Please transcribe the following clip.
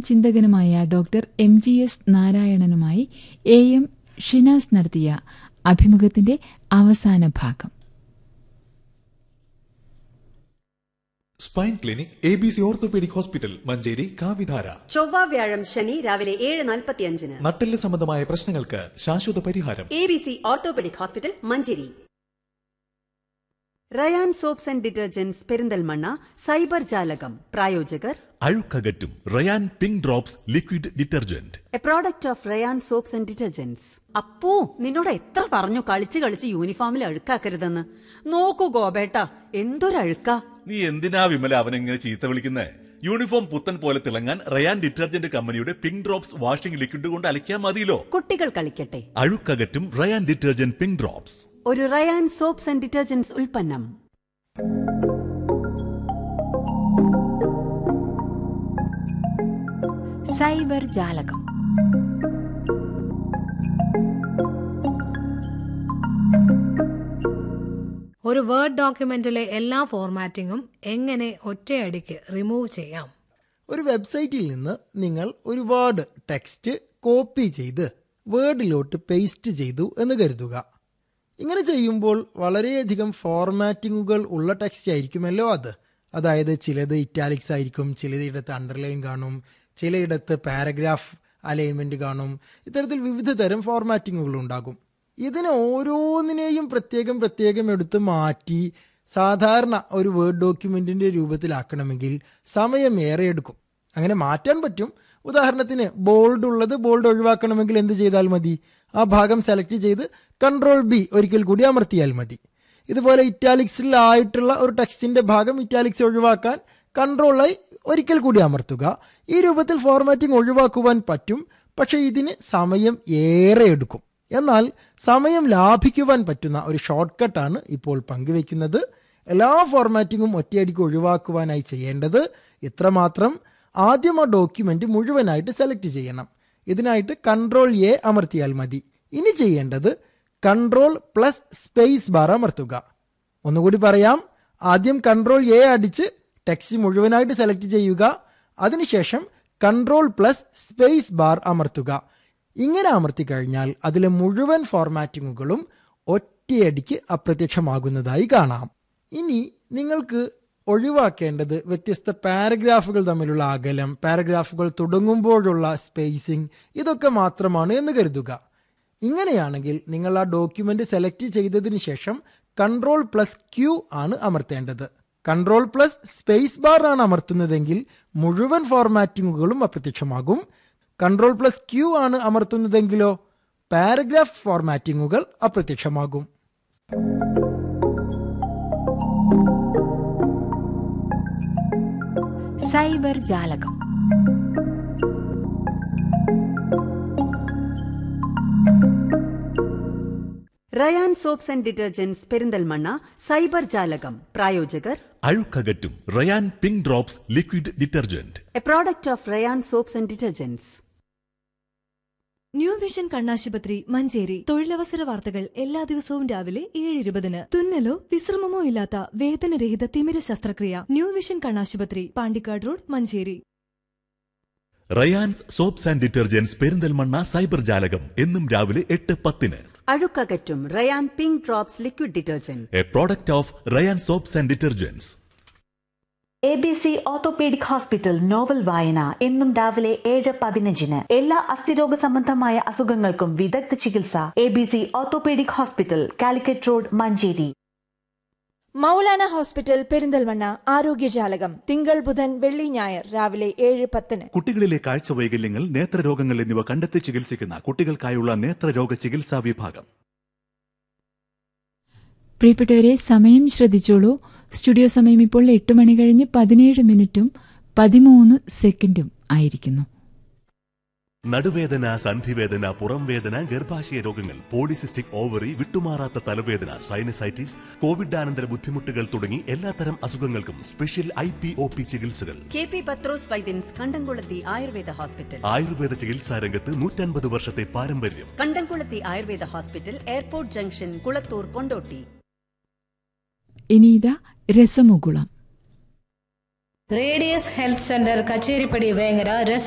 ചിന്തകനുമായ doctor M G S നാരായണനുമായി A M Shinas നടത്തിയ അഭിമുഖത്തിന്റെ അവസാന ഭാഗം spine clinic A B C orthopaedic hospital Manjeri കാവിധാര ചൊവ്വ വ്യാഴം ശനി രാവിലെ ഏഴ് നാൽപ്പത്തിയഞ്ചിന് നട്ടെല്ല് സംബന്ധമായ പ്രശ്നങ്ങൾക്ക് ശാശ്വത പരിഹാരം A B C orthopaedic hospital Manjeri Rayan soaps and detergents Perinthalmanna cyber ജാലകം പ്രായോജകർ അഴുക്കകറ്റും Rayan pink drops liquid detergent a product of Rayan soaps and detergents Appu നിന്നോട് എത്ര പറഞ്ഞു കളിച്ച് കളിച്ച് യൂണിഫോമിൽ അഴുക്കാക്കരുതെന്ന് നോക്കൂ ഗോപേട്ട എന്തൊരഴുക്കാ നീ എന്തിനാ വിമല അവനെങ്ങനെ ചീത്ത വിളിക്കുന്നേ യൂണിഫോം പുത്തൻ പോലെ തിളങ്ങാൻ റയാൻ ഡിറ്റർജന്റ് കമ്പനിയുടെ പിങ്ക് ഡ്രോപ്സ് വാഷിംഗ് ലിക്വിഡ് കൊണ്ട് അലക്കിയാൽ മതിയല്ലോ കുട്ടികൾ കളിക്കട്ടെ അഴുക്കകറ്റും റയാൻ ഡിറ്റർജന്റ് പിങ്ക് ഡ്രോപ്സ് ഒരു റയാൻ സോപ്സ് ആൻഡ് ഡിറ്റർജന്റ്സ് ഉൽപ്പന്നം സൈബർ ജാലകം ഒരു വേർഡ് ഡോക്യുമെന്റിലെ എല്ലാ ഫോർമാറ്റിങ്ങും എങ്ങനെ ഒറ്റയടിക്ക് റിമൂവ് ചെയ്യാം ഒരു വെബ്സൈറ്റിൽ നിന്ന് നിങ്ങൾ ഒരുപാട് ടെക്സ്റ്റ് കോപ്പി ചെയ്ത് വേർഡിലോട്ട് പേസ്റ്റ് ചെയ്തു എന്ന് കരുതുക ഇങ്ങനെ ചെയ്യുമ്പോൾ വളരെയധികം ഫോർമാറ്റിങ്ങുകൾ ഉള്ള ടെക്സ്റ്റ് ആയിരിക്കുമല്ലോ അത് അതായത് ചിലത് ഇറ്റാലിക്സ് ആയിരിക്കും ചിലയിടത്ത് അണ്ടർലൈൻ കാണും ചിലയിടത്ത് പാരഗ്രാഫ് അലൈൻമെന്റ് കാണും ഇത്തരത്തിൽ വിവിധ തരം ഫോർമാറ്റിങ്ങുകൾ ഉണ്ടാകും ഇതിനെ ഓരോന്നിനെയും പ്രത്യേകം പ്രത്യേകം എടുത്ത് മാറ്റി സാധാരണ ഒരു വേർഡ് ഡോക്യുമെന്റിന്റെ രൂപത്തിലാക്കണമെങ്കിൽ സമയം ഏറെ എടുക്കും അങ്ങനെ മാറ്റാൻ പറ്റും ഉദാഹരണത്തിന് ബോൾഡ് ഉള്ളത് ബോൾഡ് ഒഴിവാക്കണമെങ്കിൽ എന്ത് ചെയ്താൽ മതി ആ ഭാഗം സെലക്ട് ചെയ്ത് കൺട്രോൾ ബി ഒരിക്കൽ കൂടി അമർത്തിയാൽ മതി ഇതുപോലെ ഇറ്റാലിക്സിലായിട്ടുള്ള ഒരു ടെക്സ്റ്റിന്റെ ഭാഗം ഇറ്റാലിക്സ് ഒഴിവാക്കാൻ കൺട്രോൾ ഐ ഒരിക്കൽ കൂടി അമർത്തുക ഈ രൂപത്തിൽ ഫോർമാറ്റിംഗ് ഒഴിവാക്കുവാൻ പറ്റും പക്ഷേ ഇതിന് സമയം ഏറെ എടുക്കും എന്നാൽ സമയം ലാഭിക്കുവാൻ പറ്റുന്ന ഒരു ഷോർട്ട് കട്ടാണ് ഇപ്പോൾ പങ്കുവെക്കുന്നത് എല്ലാ ഫോർമാറ്റിങ്ങും ഒറ്റയടിക്ക് ഒഴിവാക്കുവാനായി ചെയ്യേണ്ടത് ഇത്രമാത്രം ആദ്യം ആ ഡോക്യുമെന്റ് മുഴുവനായിട്ട് സെലക്ട് ചെയ്യണം ഇതിനായിട്ട് കൺട്രോൾ എ അമർത്തിയാൽ മതി ഇനി ചെയ്യേണ്ടത് കൺട്രോൾ പ്ലസ് സ്പേസ് ബാർ അമർത്തുക ഒന്നുകൂടി പറയാം ആദ്യം കൺട്രോൾ എ അടിച്ച് ടെക്സ്റ്റ് മുഴുവനായിട്ട് സെലക്ട് ചെയ്യുക അതിനുശേഷം കൺട്രോൾ പ്ലസ് സ്പേസ് ബാർ അമർത്തുക ഇങ്ങനെ അമർത്തി കഴിഞ്ഞാൽ അതിലെ മുഴുവൻ ഫോർമാറ്റിങ്ങുകളും ഒറ്റയടിക്ക് അപ്രത്യക്ഷമാകുന്നതായി കാണാം ഇനി നിങ്ങൾക്ക് ഒഴിവാക്കേണ്ടത് വ്യത്യസ്ത പാരഗ്രാഫുകൾ തമ്മിലുള്ള അകലം പാരഗ്രാഫുകൾ തുടങ്ങുമ്പോഴുള്ള സ്പേസിംഗ് ഇതൊക്കെ മാത്രമാണ് എന്ന് കരുതുക ഇങ്ങനെയാണെങ്കിൽ നിങ്ങൾ ആ ഡോക്യുമെന്റ് സെലക്ട് ചെയ്തതിന് ശേഷം കൺട്രോൾ പ്ലസ് ക്യൂ ആണ് അമർത്തേണ്ടത് കൺട്രോൾ പ്ലസ് സ്പേസ് ബാർ ആണ് അമർത്തുന്നതെങ്കിൽ മുഴുവൻ ഫോർമാറ്റിങ്ങുകളും അപ്രത്യക്ഷമാകും കൺട്രോൾ പ്ലസ് ക്യൂ ആണ് അമർത്തുന്നതെങ്കിലോ പാരഗ്രാഫ് ഫോർമാറ്റിങ്ങുകൾ അപ്രത്യക്ഷമാകും സൈബർ ജാലകം Rayan soaps and detergents Perinthalmanna cyber ജാലകം പ്രായോജകർ അഴുക്കകറ്റും Rayan pink drops liquid detergent a product of Rayan soaps and detergents New Vision കണ്ണാശുപത്രി മഞ്ചേരി തൊഴിലവസര വാർത്തകൾ എല്ലാ ദിവസവും രാവിലെ ഏഴ് ഇരുപതിന് തുന്നലോ വിശ്രമമോ ഇല്ലാത്ത വേദനരഹിത തിമിര ശസ്ത്രക്രിയ ന്യൂ വിഷൻ കണ്ണാശുപത്രി Pandikkad road Manjeri Rayans soaps and detergents Perinthalmanna cyber ജാലകം എന്നും രാവിലെ എട്ട് പത്തിന് അഴുക്കകറ്റും Rayan pink drops liquid detergent a product of Rayan soaps and detergents A B C orthopaedic hospital novel വായന എന്നും രാവിലെ ഏഴ് പതിനഞ്ചിന് എല്ലാ അസ്ഥിരോഗ സംബന്ധമായ അസുഖങ്ങൾക്കും വിദഗ്ധ ചികിത്സ A B C orthopaedic hospital Calicut road Manjeri Maulana hospital Perinthalmanna ആരോഗ്യജാലകം തിങ്കൾ ബുധൻ വെള്ളി ഞായർ രാവിലെ ഏഴ് പത്തിന് കുട്ടികളിലെ കാഴ്ച വൈകല്യങ്ങൾ നേത്രരോഗങ്ങൾ എന്നിവ കണ്ടെത്തി ചികിത്സിക്കുന്ന കുട്ടികൾക്കായുള്ള നേത്രരോഗ ചികിത്സാ വിഭാഗം പ്രിയപ്പെട്ടവരെ സമയം ശ്രദ്ധിച്ചോളൂ സ്റ്റുഡിയോ സമയം ഇപ്പോൾ എട്ട് മണി കഴിഞ്ഞ് പതിനേഴ് മിനിറ്റും പതിമൂന്ന് സെക്കൻഡും ആയിരിക്കുന്നു നടുവേദന സന്ധിവേദന പുറം വേദന ഗർഭാശയ രോഗങ്ങൾ പോളിസിസ്റ്റിക് ഓവറി വിട്ടുമാറാത്ത തലവേദന സൈനസൈറ്റിസ് കോവിഡാനന്തര ബുദ്ധിമുട്ടുകൾ തുടങ്ങി എല്ലാത്തരം അസുഖങ്ങൾക്കും special I P O P ചികിത്സകൾ കെ പി പത്രോസ് വൈദ്യൻസ് കണ്ടംകുളത്തി ആയുർവേദ ഹോസ്പിറ്റൽ ആയുർവേദ ചികിത്സാ രംഗത്ത് നൂറ്റൻപത് വർഷത്തെ പാരമ്പര്യം Kandamkulathi Ayurveda hospital airport junction Kulathur Kondotty ഇനി ഇതാ രസമുകുളം radius health centre Kacheripadi Vengara